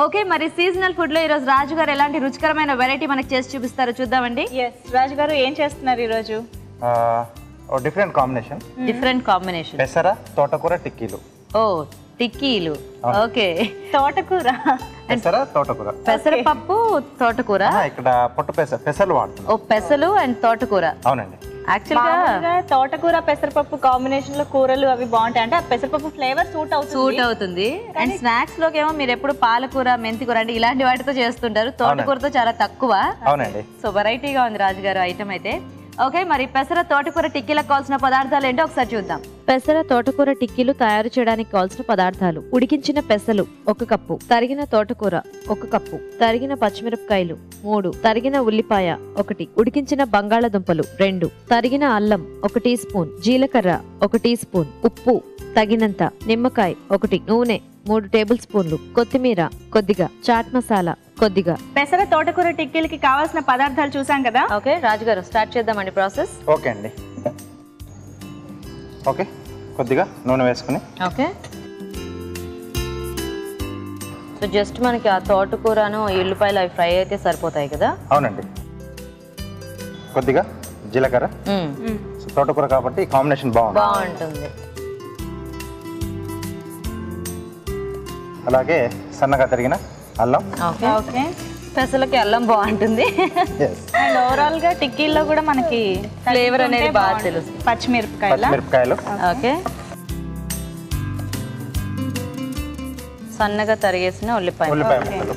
Okay మరి seasonal food లో ఈరోజు రాజు గారు ఎలాంటి రుచికరమైన వెరైటీ మనకి చేసి చూపిస్తారో చూద్దామండి ఎస్ రాజు గారు ఏం చేస్తున్నారు ఈరోజు ఆ, ఓ డిఫరెంట్ కాంబినేషన్ డిఫరెంట్ కాంబినేషన్ పెసర తోటకూర టిక్కీలు ఓ టిక్కీలు ఓకే తోటకూర పెసర తోటకూర పెసరపప్పు తోటకూర ఆ, ఇక్కడ పొట్టు పెసర పెసర్లు వాడుతున్నాం ఓ పెసలు అండ్ తోటకూర అవునండి యాక్చువల్ గా మామూలుగా తోటకూర పెసరపప్పు కాంబినేషన్ లో కూరలు అవి బాగుంటాయి అంటే ఆ పెసరపప్పు ఫ్లేవర్ సూట్ అవుతుంది సూట్ అవుతుంది అండ్ స్నాక్స్ లోకి ఏమో మీరు ఎప్పుడు పాలకూర మెంతికూర అంటే ఇలాంటి వాటితో చేస్తుంటారు తోటకూరతో చాలా తక్కువ అవునండి సో వెరైటీగా ఉంది రాజుగారు ఐటమ్ అయితే ఓకే మరి పెసర తోటకూర టిక్కీలకు కావాల్సిన పదార్థాలు ఏంటో ఒకసారి చూద్దాం పెసర తోటకూర టిక్కీలు తయారు చేయడానికి కావాల్సిన పదార్థాలు ఉడికించిన పెసలు ఒక కప్పు తరిగిన తోటకూర ఒక కప్పు తరిగిన పచ్చిమిరపకాయలు మూడు తరిగిన ఉల్లిపాయ ఒకటి ఉడికించిన బంగాళదుంపలు రెండు తరిగిన అల్లం ఒక టీ స్పూన్ జీలకర్ర ఒక టీ స్పూన్ ఉప్పు తగినంత నిమ్మకాయ ఒకటి నూనె మూడు టేబుల్ స్పూన్లు కొత్తిమీర కొద్దిగా చాట్ మసాలా కొద్దిగా పెసర తోటకూర టిక్కీలకి కావాల్సిన పదార్థాలు చూసాం కదా ఓకే రాజుగారు స్టార్ట్ చేద్దామండి ప్రాసెస్ ఓకే అండి ఓకే కొద్దిగా నూనె వేసుకుని ఓకే సో జస్ట్ మనకి ఆ తోటకూరను ఈ ఉల్లిపాయలు అవి ఫ్రై అయితే సరిపోతాయి కదా అవునండి కొద్దిగా జీలకర్ర సో తోటకూర కాబట్టి కాంబినేషన్ బాగుంది బాగుంటుంది అలాగే సన్నగా తరిగిన అల్లం ఓకే ఓకే పెసలకి అల్లం బాగుంటుంది ఎస్ అండ్ ఓవరాల్ గా టిక్కీల్లో కూడా మనకి ఫ్లేవర్ అనేది తగులుతుంటే బాగా బాగుంటుంది. తెలుస్తుంది పచ్చిమిరపకాయల పచ్చిమిరపకాయలు ఓకే సన్నగా తరిగేసిన ఉల్లిపాయ ఉల్లిపాయ ముక్కలు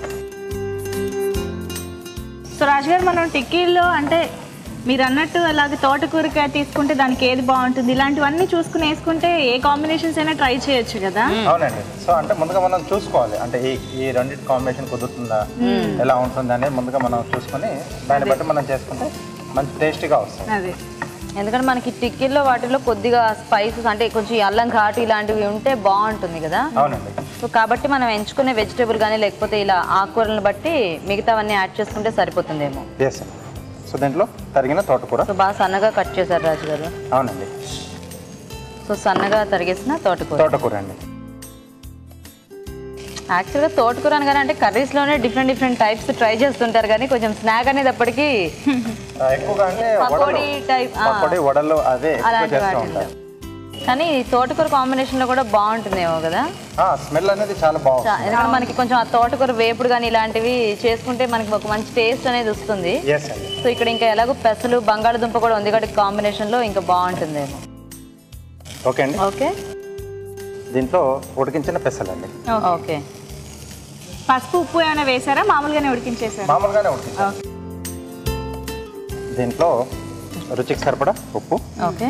సో రాజు గారు మనం టిక్కీల్లో అంటే మీరు అన్నట్టు అలాగే తోటకూరకాయ తీసుకుంటే దానికి ఏది బాగుంటుంది ఇలాంటివన్నీ చూసుకుని వేసుకుంటే ఏ కాంబినేషన్స్ అయినా ట్రై చేయొచ్చు కదా అవునండి సో అంటే ముందుగా మనం చూసుకోవాలి అంటే ఈ ఈ రెండింటి కాంబినేషన్ కుదురుతుందా ఎలా ఉంటుంది అనేది ముందుగా మనం చూసుకొని దాన్ని బట్టి మనం చేసుకుంటే మంచి టేస్టీగా వస్తుంది అదే ఎందుకంటే మనకి టిక్కీల్లో వాటిలో కొద్దిగా స్పైసెస్ అంటే కొంచెం ఈ అల్లం ఘాటు ఇలాంటివి ఉంటే బాగుంటుంది కదా అవునండి సో కాబట్టి మనం ఎంచుకునే వెజిటేబుల్ కానీ లేకపోతే ఇలా ఆకుకూరలను బట్టి మిగతావన్నీ యాడ్ చేసుకుంటే సరిపోతుందేమో ఎస్ సో దీంట్లో తరిగిన తోటకూర సో బాగా సన్నగా కట్ చేశారు రాజు గారు అవునండి సో సన్నగా తరిగేసిన తోటకూర తోటకూర అండి యాక్చువల్గా తోటకూర అనగానే అంటే కర్రీస్లోనే డిఫరెంట్ డిఫరెంట్ టైప్స్ ట్రై చేస్తుంటారు కానీ కొంచెం స్నాక్ అనేది అప్పటికి ఆ, ఎక్కువగా అంటే పకోడీ వడలు టైప్ పకోడీ వడలు అదే ఎక్కువ అలాంటి చేస్తూ వాటిల్లో ఉంటారు కానీ ఈ తోటకూర కాంబినేషన్లో కూడా బాగుంటుందేమో కదా స్మెల్ అనేది చాలా చా- బాగుంది ఎందుకంటే మనకి కొంచెం ఆ తోటకూర వేపుడు కానీ ఇలాంటివి చేసుకుంటే మనకి ఒక మంచి టేస్ట్ అనేది వస్తుంది ఎస్ అండి సో ఇక్కడ ఇంకా ఎలాగో పెసలు బంగాళదుంప కూడా ఉంది కాబట్టి కాంబినేషన్లో ఇంకా బాగుంటుందేమో ఓకే అండి ఓకే దీంట్లో ఉడికించిన పెసలండి ఓకే పసుపు ఉప్పు ఏమైనా వేసారా మామూలుగానే ఉడికించేసారా మామూలుగానే ఉడికించాలి దీంట్లో రుచికి సరిపడా ఉప్పు ఓకే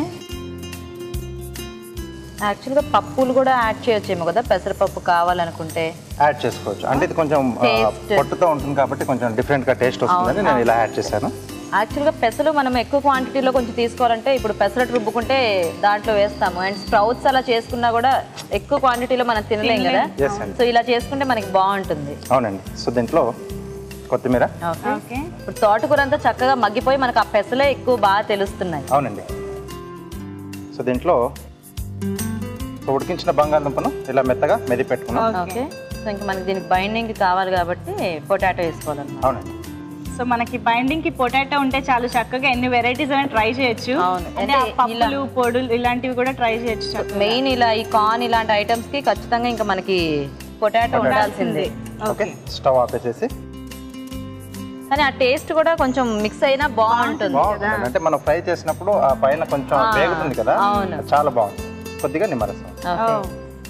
యాక్చువల్గా పప్పులు కూడా యాడ్ చేయొచ్చేమో కదా పెసరపప్పు కావాలనుకుంటే యాడ్ చేసుకోవచ్చు అంటే ఇది కొంచెం ఆ, Taste. పొట్టుతో ఉంటుంది కాబట్టి కొంచెం డిఫరెంట్ గా టేస్ట్ వస్తుందని నేను ఇలా యాడ్ చేశాను యాక్చువల్గా పెసలు మనం ఎక్కువ క్వాంటిటీలో కొంచెం తీసుకోవాలంటే ఇప్పుడు పెసరట్టు రుబ్బుకుంటే దాంట్లో వేస్తాము అండ్ స్ప్రౌట్స్ అలా చేసుకున్నా కూడా ఎక్కువ క్వాంటిటీలో మనం తినలేం కదా ఎస్ అండి సో ఇలా చేసుకుంటే మనకి బాగుంటుంది అవునండి సో దీంట్లో కొత్తిమీర ఓకే ఓకే ఇప్పుడు తోటకూర అంతా చక్కగా మగ్గిపోయి మనకు ఆ పెసలే ఎక్కువ బాగా తెలుస్తున్నాయి అవునండి సో దీంట్లో సో ఉడికించిన బంగాళదుంపను ఇలా మెత్తగా మెది పెట్టుకున్నాం ఓకే సో ఇంకా మనకి దీనికి బైండింగ్ కావాలి కాబట్టి పొటాటో వేసుకోవాలన్నమాట అవునండి సో మనకి బైండింగ్ కి పొటాటో ఉంటే చాలు చక్కగా ఎన్ని వెరైటీస్ అయినా ట్రై చేయొచ్చు అవును. అంటే ఆ అంటే పప్పులు పొడులు ఇలాంటివి కూడా ట్రై చేయొచ్చు చక్కగా. మెయిన్ ఇలా ఈ కార్న్ ఇలాంటి ఐటమ్స్ కి ఖచ్చితంగా ఇంకా మనకి పొటాటో ఉండాల్సిందే ఓకే స్టవ్ ఆపేసేసి కానీ ఆ టేస్ట్ కూడా కొంచెం మిక్స్ అయినా బాగుంటుంది బాగుంటుంది అంటే మనం ఫ్రై చేసినప్పుడు ఆ పైన కొంచెం వేగుతుంది కదా అవును. చాలా బాగుంది కొద్దిగా నిమ్మరసం ఓకే ఓ.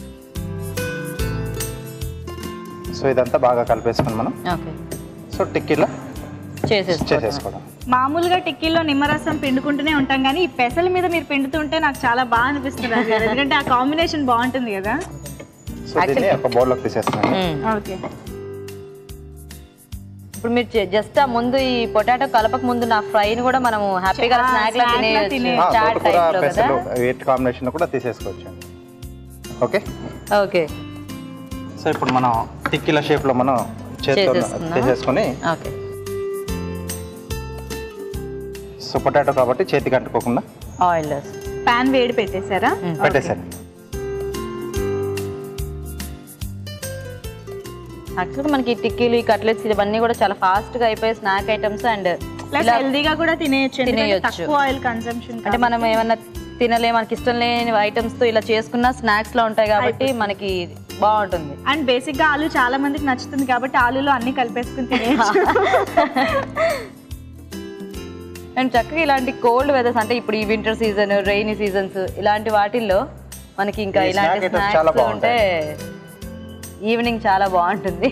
సో ఇదంతా బాగా కలిపేసుకుని మనం ఓకే సో టిక్కీలో చేసేసుకో చేసేసుకోవడం మామూలుగా టిక్కీలో నిమ్మరసం పిండుకుంటూనే ఉంటాం కానీ ఈ పెసల మీద మీరు పిండుతుంటే నాకు చాలా బాగా అనిపిస్తుంది రాజు గారు. ఎందుకంటే ఆ కాంబినేషన్ బాగుంటుంది కదా సో దీన్ని ఒక బౌల్లోకి తీసేస్తున్నాను ఓకే ఇప్పుడు మీరు జస్ట్ ఆ ముందు ఈ పొటాటో కలపక ముందు నా ఫ్రైని కూడా మనము హ్యాపీగా ఆ, స్నాక్ లా snack లా తినేయచ్చు తినేయచ్చు. ఆ, చాట్ తోటకూర టైప్ లో కదా పెసలు వీటి కాంబినేషన్ కూడా తీసేసుకోవచ్చు ఓకే ఓకే సో ఇప్పుడు మనం టిక్కీల షేప్ లో మనం చేతితో చేసేసుకుందాం. తీసేసుకొని ఓకే సో పొటాటో కాబట్టి చేతికి అంటుకోకుండా ఆయిల్ పాన్ వేడి పెట్టేశారా పెట్టేసాను యాక్చువల్గా మనకి ఈ టిక్కీలు ఈ కట్లెట్స్ ఇవన్నీ కూడా చాలా ఫాస్ట్ గా అయిపోయే స్నాక్ ఐటమ్స్ అండ్ ప్లస్ హెల్దీగా కూడా తినేయచ్చు ఎందుకంటే తినేయొచ్చు. తక్కువ ఆయిల్ కన్సంప్షన్ అంటే మనం ఏమన్నా తినలే మనకి ఇష్టం లేని ఐటమ్స్ తో ఇలా చేసుకున్న స్నాక్స్ లో ఉంటాయి కాబట్టి మనకి బాగుంటుంది అండ్ బేసిక్ గా ఆలు చాలా మందికి నచ్చుతుంది కాబట్టి ఆలులో అన్ని కలిపేసుకుని తినేయచ్చు అండ్ చక్కగా ఇలాంటి కోల్డ్ వెదర్స్ అంటే ఇప్పుడు ఈ వింటర్ సీజన్ రెయినీ సీజన్స్ ఇలాంటి వాటిల్లో మనకి ఇంకా ఈ ఇలాంటి snack items చాలా స్నాక్స్ ఉంటే ఈవినింగ్ చాలా బాగుంటుంది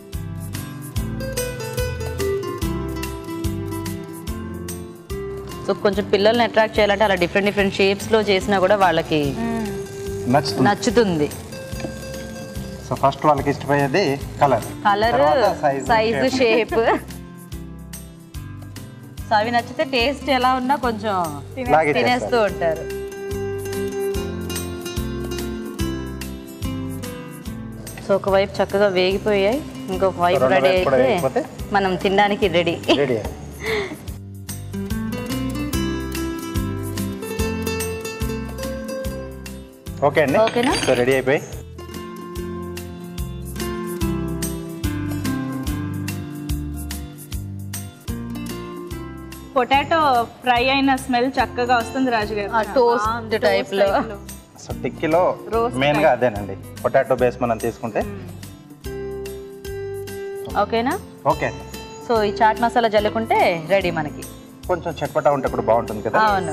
సో కొంచెం పిల్లల్ని అట్రాక్ట్ చేయాలంటే అలా డిఫరెంట్ డిఫరెంట్ షేప్స్ లో చేసినా కూడా వాళ్ళకి నచ్చుతుంది నచ్చుతుంది సో ఫస్ట్ వాళ్ళకి ఇష్టపోయేది కలర్ కలర్ తర్వాత size, size shape. Shape so అవి నచ్చితే టేస్ట్ ఎలా ఉన్నా కొంచెం లాగే తినేస్తూ ఉంటారు సో ఒకవైపు చక్కగా వేగిపోయాయి ఇంకొక వైపు రెండో రెడీ వైపు కూడా అయితే వేగిపోతే? మనం తినడానికి రెడీ రెడీ ఓకే అండి ఓకేనా? సో రెడీ అయిపోయి పొటాటో ఫ్రై అయిన స్మెల్ చక్కగా వస్తుంది రాజు గారు టోస్ట్ ఆ, టైప్ toast లో type లో. సో టిక్కీలో Roast మెయిన్గా అదేనండి పొటాటో బేస్ మనం తీసుకుంటే ఓకేనా ఓకే అండి సో ఈ చాట్ మసాలా జల్లుకుంటే రెడీ మనకి కొంచెం చట్పటా ఉంటే ఇప్పుడు బాగుంటుంది కదా అవును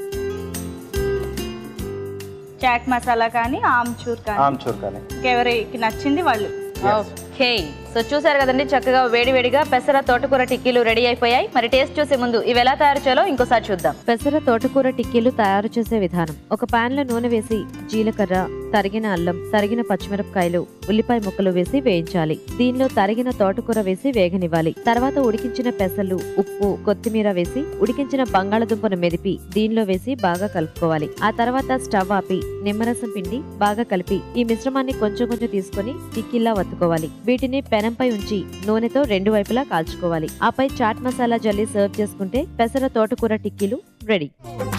చాట్ మసాలా కానీ ఆమ్చూర్ కానీ ఆమ్చూర్ కానీ ఇంకెవరికి నచ్చింది వాళ్ళు ఓకే సో చూసారు కదండి చక్కగా వేడి వేడిగా పెసర తోటకూర టిక్కీలు రెడీ అయిపోయాయి మరి టేస్ట్ చూసే ముందు ఇవి ఎలా తయారు చేయాలో ఇంకోసారి చూద్దాం పెసర తోటకూర టిక్కీలు తయారు చేసే విధానం ఒక పాన్ లో నూనె వేసి జీలకర్ర తరిగిన అల్లం తరిగిన పచ్చిమిరపకాయలు ఉల్లిపాయ ముక్కలు వేసి వేయించాలి దీనిలో తరిగిన తోటకూర వేసి వేగనివ్వాలి తర్వాత ఉడికించిన పెసలు ఉప్పు కొత్తిమీర వేసి ఉడికించిన బంగాళదుంపను మెదిపి దీనిలో వేసి బాగా కలుపుకోవాలి ఆ తర్వాత స్టవ్ ఆపి నిమ్మరసం పిండి బాగా కలిపి ఈ మిశ్రమాన్ని కొంచెం కొంచెం తీసుకొని టిక్కీలా వత్తుకోవాలి వీటిని పెనంపై ఉంచి నూనెతో రెండు వైపులా కాల్చుకోవాలి ఆపై చాట్ మసాలా జల్లి సర్వ్ చేసుకుంటే పెసర తోటకూర టిక్కీలు రెడీ